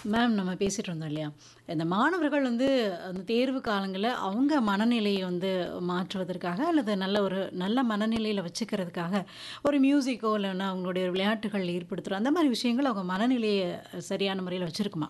ma'am நம்ம பேசிட்டு இருந்தோம் இல்லையா இந்த மாணவர்கள் வந்து அந்த தேர்வு காலங்களில் அவங்க மனநிலையை வந்து மாற்றுவதற்காக அல்லது நல்ல ஒரு நல்ல மனநிலையில் வச்சுக்கிறதுக்காக ஒரு மியூசிக்கோ இல்லைன்னா அவங்களுடைய விளையாட்டுகள் ஏற்படுத்துகிறோம் அந்த மாதிரி விஷயங்கள் அவங்க மனநிலையை சரியான முறையில் வச்சுருக்குமா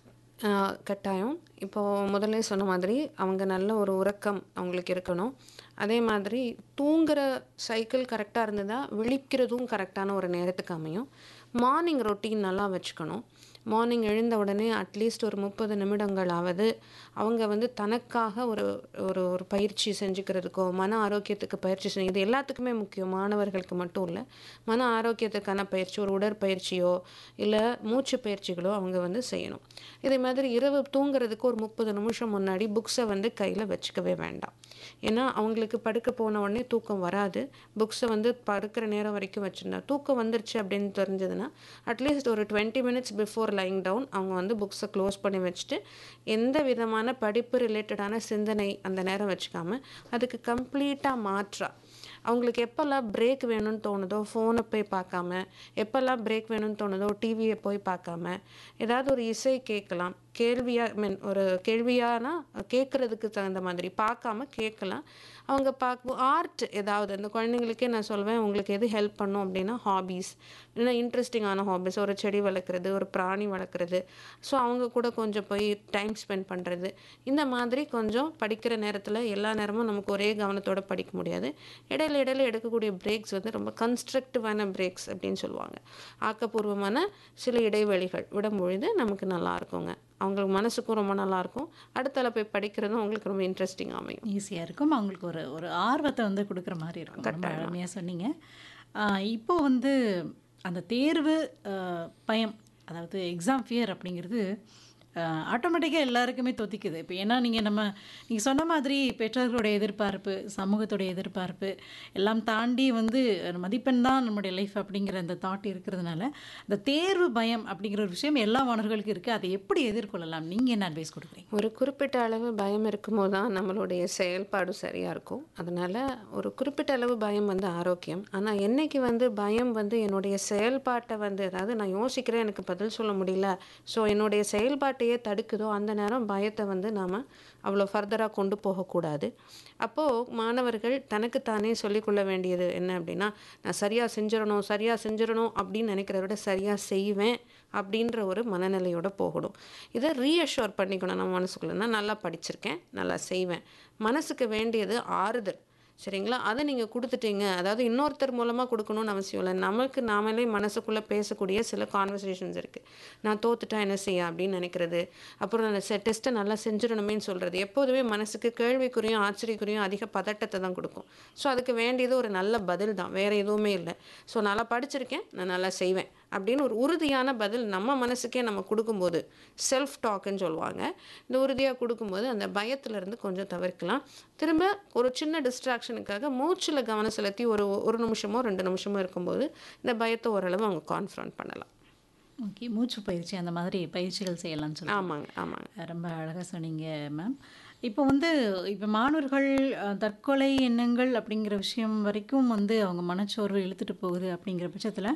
ஆஹ் கட்டாயம் இப்போது முதல்ல சொன்ன மாதிரி அவங்க நல்ல ஒரு உறக்கம் அவங்களுக்கு இருக்கணும் அதே மாதிரி தூங்குற சைக்கிள் கரெக்டாக இருந்ததா விழிக்கிறதும் கரெக்டான ஒரு நேரத்துக்கு அமையும் மார்னிங் ரொட்டீன் நல்லா வச்சுக்கணும் மார்னிங் எழுந்த உடனே அட்லீஸ்ட் ஒரு முப்பது நிமிடங்களாவது அவங்க வந்து தனக்காக ஒரு ஒரு ஒரு பயிற்சி செஞ்சுக்கிறதுக்கோ மன ஆரோக்கியத்துக்கு பயிற்சி செஞ்சு இது எல்லாத்துக்குமே முக்கியம் மாணவர்களுக்கு மட்டும் இல்லை மன ஆரோக்கியத்துக்கான பயிற்சி ஒரு உடற்பயிற்சியோ இல்லை மூச்சு பயிற்சிகளோ அவங்க வந்து செய்யணும் இதே மாதிரி இரவு தூங்குறதுக்கு ஒரு முப்பது நிமிஷம் முன்னாடி புக்ஸை வந்து கையில் வச்சுக்கவே வேண்டாம் ஏன்னா அவங்களுக்கு படுக்க போன உடனே தூக்கம் வராது புக்ஸை வந்து படுக்கிற நேரம் வரைக்கும் வச்சுருந்தா தூக்கம் வந்துருச்சு அப்படின்னு தெரிஞ்சதுன்னா அட்லீஸ்ட் ஒரு twenty minutes before lying down அவங்க வந்து புக்ஸை க்ளோஸ் பண்ணி வச்சுட்டு எந்த விதமான படிப்பு ரிலேட்டடான சிந்தனை அந்த நேரம் வச்சுக்காம அதுக்கு கம்ப்ளீட்டாக மாற்றா அவங்களுக்கு எப்போல்லாம் பிரேக் வேணும்னு தோணுதோ ஃபோனை போய் பார்க்காம எப்போல்லாம் பிரேக் வேணும்னு தோணுதோ டிவியை போய் பார்க்காம ஏதாவது ஒரு இசை கேட்கலாம் கேள்வியாக மீன் ஒரு கேள்வியானா கேட்குறதுக்கு தகுந்த மாதிரி பார்க்காம கேட்கலாம் அவங்க பார்க்க ஆர்ட் ஏதாவது அந்த குழந்தைங்களுக்கே நான் சொல்வேன் உங்களுக்கு எது ஹெல்ப் பண்ணும் அப்படின்னா ஹாபீஸ் இல்லைன்னா இன்ட்ரெஸ்டிங்கான ஹாபீஸ் ஒரு செடி வளர்க்குறது ஒரு பிராணி வளர்க்குறது ஸோ அவங்க கூட கொஞ்சம் போய் டைம் ஸ்பெண்ட் பண்ணுறது இந்த மாதிரி கொஞ்சம் படிக்கிற நேரத்தில் எல்லா நேரமும் நமக்கு ஒரே கவனத்தோட படிக்க முடியாது இடையில இடையில எடுக்கக்கூடிய பிரேக்ஸ் வந்து ரொம்ப கன்ஸ்ட்ரக்டிவான பிரேக்ஸ் அப்படின்னு சொல்லுவாங்க ஆக்கப்பூர்வமான சில இடைவெளிகள் விடும்பொழுது நமக்கு நல்லா இருக்குங்க அவங்களுக்கு மனசுக்கும் ரொம்ப நல்லாயிருக்கும் அடுத்தால போய் படிக்கிறதும் அவங்களுக்கு ரொம்ப இன்ட்ரெஸ்டிங் அமையும் ஈஸியாக இருக்கும் அவங்களுக்கு ஒரு ஒரு ஆர்வத்தை வந்து கொடுக்குற மாதிரி இருக்கும் ரொம்ப அருமையாக சொன்னீங்க ஆஹ் இப்போ வந்து அந்த தேர்வு ஆஹ் பயம் அதாவது எக்ஸாம் ஃபியர் அப்படிங்கிறது ஆட்டோமேட்டிக்காக எல்லாருக்குமே தொத்திக்குது இப்போ ஏன்னா நீங்கள் நம்ம நீங்கள் சொன்ன மாதிரி பெற்றோர்களுடைய எதிர்பார்ப்பு சமூகத்துடைய எதிர்பார்ப்பு எல்லாம் தாண்டி வந்து மதிப்பெண் தான் நம்முடைய லைஃப் அப்படிங்கிற அந்த தாட் இருக்கிறதுனால இந்த தேர்வு பயம் அப்படிங்கிற ஒரு விஷயம் எல்லா மாணவர்களுக்கும் இருக்குது அதை எப்படி எதிர்கொள்ளலாம் நீங்கள் என்ன அட்வைஸ் கொடுக்குறீங்க ஒரு குறிப்பிட்ட அளவு பயம் இருக்கும்போது தான் நம்மளுடைய செயல்பாடு சரியாக இருக்கும் அதனால் ஒரு குறிப்பிட்ட அளவு பயம் வந்து ஆரோக்கியம் ஆனால் என்னைக்கு வந்து பயம் வந்து என்னுடைய செயல்பாட்டை வந்து அதாவது நான் யோசிக்கிறேன் எனக்கு பதில் சொல்ல முடியல ஸோ என்னுடைய செயல்பாட்டையே தடுக்குதோ அந்த நேரம் பயத்தை வந்து நாம் அவ்வளோ ஃபர்தராக கொண்டு போகக்கூடாது அப்போது மாணவர்கள் தனக்குத்தானே சொல்லிக்கொள்ள வேண்டியது என்ன அப்படின்னா நான் சரியாக செஞ்சிடணும் சரியாக செஞ்சிடணும் அப்படின்னு நினைக்கிறத விட சரியாக செய்வேன் அப்படின்ற ஒரு மனநிலையோட போகணும் இதை ரீஅஷோர் பண்ணிக்கணும் நம்ம மனசுக்குள்ள நான் நல்லா படிச்சிருக்கேன் நல்லா செய்வேன் மனசுக்கு வேண்டியது ஆறுதல் சரிங்களா அதை நீங்கள் கொடுத்துட்டீங்க அதாவது இன்னொருத்தர் மூலமாக கொடுக்கணும்னு அவசியம் இல்லை நமக்கு நாமளே மனசுக்குள்ளே பேசக்கூடிய சில கான்வர்சேஷன்ஸ் இருக்குது நான் தோத்துட்டா என்ன செய்ய அப்படின்னு நினைக்கிறது அப்புறம் நான் டெஸ்ட்டை நல்லா செஞ்சிடணுமேன்னு சொல்கிறது எப்போதுமே மனசுக்கு கேள்விக்குறியும் ஆச்சரியக்குறியும் அதிக பதட்டத்தை தான் கொடுக்கும் ஸோ அதுக்கு வேண்டியது ஒரு நல்ல பதில் தான் வேறு எதுவுமே இல்லை ஸோ நல்லா படிச்சிருக்கேன் நான் நல்லா செய்வேன் அப்படின்னு ஒரு உறுதியான பதில் நம்ம மனசுக்கே நம்ம கொடுக்கும்போது செல்ஃப் டாக்குன்னு சொல்லுவாங்க இந்த உறுதியாக கொடுக்கும்போது அந்த பயத்துலேருந்து கொஞ்சம் தவிர்க்கலாம் திரும்ப ஒரு சின்ன டிஸ்ட்ராக்ஷனுக்காக மூச்சில் கவனம் செலுத்தி ஒரு ஒரு நிமிஷமோ ரெண்டு நிமிஷமோ இருக்கும்போது இந்த பயத்தை ஓரளவு அவங்க கான்ஃபரண்ட் பண்ணலாம் ஓகே மூச்சு பயிற்சி அந்த மாதிரி பயிற்சிகள் செய்யலாம்னு சொல்லி ஆமாங்க ஆமாங்க ரொம்ப அழகாக சொன்னீங்க மேம் இப்போ வந்து இப்போ மாணவர்கள் அஹ், தற்கொலை எண்ணங்கள் அப்படிங்கிற விஷயம் வரைக்கும் வந்து அவங்க மனச்சோர்வு இழுத்துட்டு போகுது அப்படிங்கிற பட்சத்தில்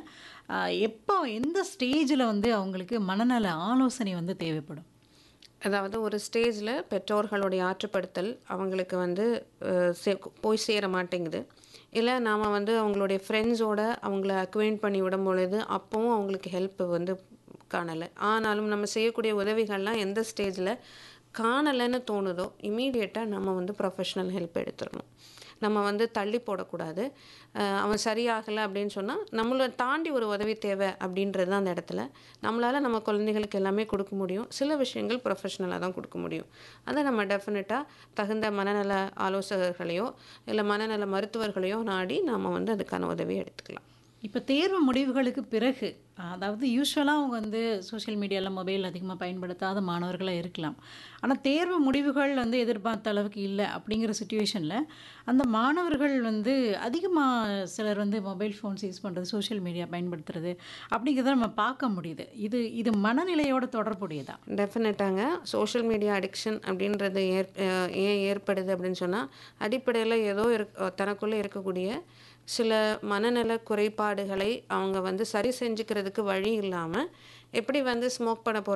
எப்போ எந்த ஸ்டேஜில் வந்து அவங்களுக்கு மனநல ஆலோசனை வந்து தேவைப்படும் அதாவது ஒரு ஸ்டேஜில் பெற்றோர்களுடைய ஆற்றுப்படுத்தல் அவங்களுக்கு வந்து அஹ், சே போய் சேர மாட்டேங்குது இல்லை நாம் வந்து அவங்களுடைய ஃப்ரெண்ட்ஸோட அவங்கள அக்வைண்ட் பண்ணி விடும் பொழுது அப்போவும் அவங்களுக்கு ஹெல்ப் வந்து காணலை ஆனாலும் நம்ம செய்யக்கூடிய உதவிகள்லாம் எந்த ஸ்டேஜில் காணலைன்னு தோணுதோ இமீடியட்டாக நம்ம வந்து ப்ரொஃபஷ்னல் ஹெல்ப் எடுத்துடணும் நம்ம வந்து தள்ளி போடக்கூடாது அஹ் அவன் சரியாகலை அப்படின்னு சொன்னால் நம்மளை தாண்டி ஒரு உதவி தேவை அப்படின்றது தான் அந்த இடத்துல நம்மளால் நம்ம குழந்தைகளுக்கு எல்லாமே கொடுக்க முடியும் சில விஷயங்கள் ப்ரொஃபஷ்னலாக தான் கொடுக்க முடியும் அதை நம்ம டெஃபினட்டாக தகுந்த மனநல ஆலோசகர்களையோ இல்லை மனநல மருத்துவர்களையோ நாடி நாம் வந்து அதுக்கான உதவியை எடுத்துக்கலாம் இப்போ தேர்வு முடிவுகளுக்கு பிறகு அதாவது யூஸ்வலாக அவங்க வந்து சோஷியல் மீடியாவில் மொபைல் அதிகமாக பயன்படுத்தாத மாணவர்களாக இருக்கலாம் ஆனால் தேர்வு முடிவுகள் வந்து எதிர்பார்த்த அளவுக்கு இல்லை அப்படிங்கிற சுச்சுவேஷனில் அந்த மாணவர்கள் வந்து அதிகமாக சிலர் வந்து மொபைல் ஃபோன்ஸ் யூஸ் பண்ணுறது சோஷியல் மீடியா பயன்படுத்துறது அப்படிங்கிறத நம்ம பார்க்க முடியுது இது இது மனநிலையோட தொடர்புடையதா டெஃபினட்டாங்க சோஷியல் மீடியா அடிக்ஷன் அப்படின்றது ஏற் அஹ் ஏன் ஏற்படுது அப்படின்னு சொன்னால் அடிப்படையில் ஏதோ இருக் தனக்குள்ளே இருக்கக்கூடிய சில மனநல குறைபாடுகளை அவங்க வந்து சரி செஞ்சுக்கிறதுக்கு வழி இல்லாமல் எப்படி வந்து ஸ்மோக் பண்ண போகிறாங்க